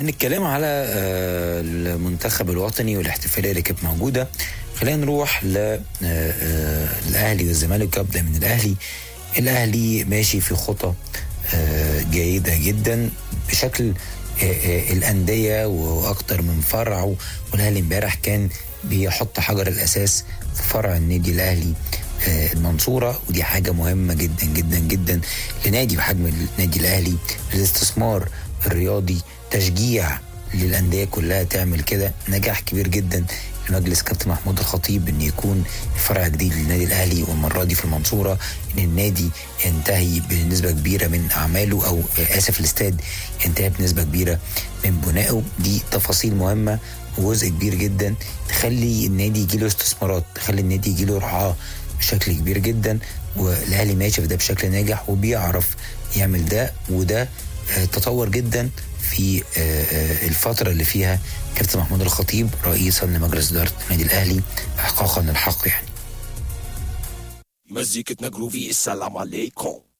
من الكلام على آه، المنتخب الوطني والاحتفاليه اللي كانت موجوده خلينا نروح للاهلي والزمالك ابدا من الاهلي الاهلي ماشي في خطى آه، جيده جدا بشكل آه، آه، الانديه واكتر من فرع والاهلي امبارح كان بيحط حجر الاساس في فرع النادي الاهلي آه، المنصوره ودي حاجه مهمه جدا جدا جدا لنادي بحجم النادي الاهلي الاستثمار الرياضي تشجيع للانديه كلها تعمل كده نجاح كبير جدا لمجلس كابتن محمود الخطيب ان يكون فرع جديد للنادي الاهلي والمره دي في المنصوره ان النادي ينتهي بنسبه كبيره من اعماله او آه، اسف الاستاد ينتهي بنسبه كبيره من بنائه دي تفاصيل مهمه وجزء كبير جدا تخلي النادي يجيله استثمارات تخلي النادي يجيله رعاه بشكل كبير جدا والاهلي ماشي في ده بشكل ناجح وبيعرف يعمل ده وده آه، تطور جدا في آه، آه، الفترة اللي فيها كابتن محمود الخطيب رئيسا لمجلس إدارة النادي الأهلي إحقاقا للحق يعني مزيكتنا جروفي السلام عليكم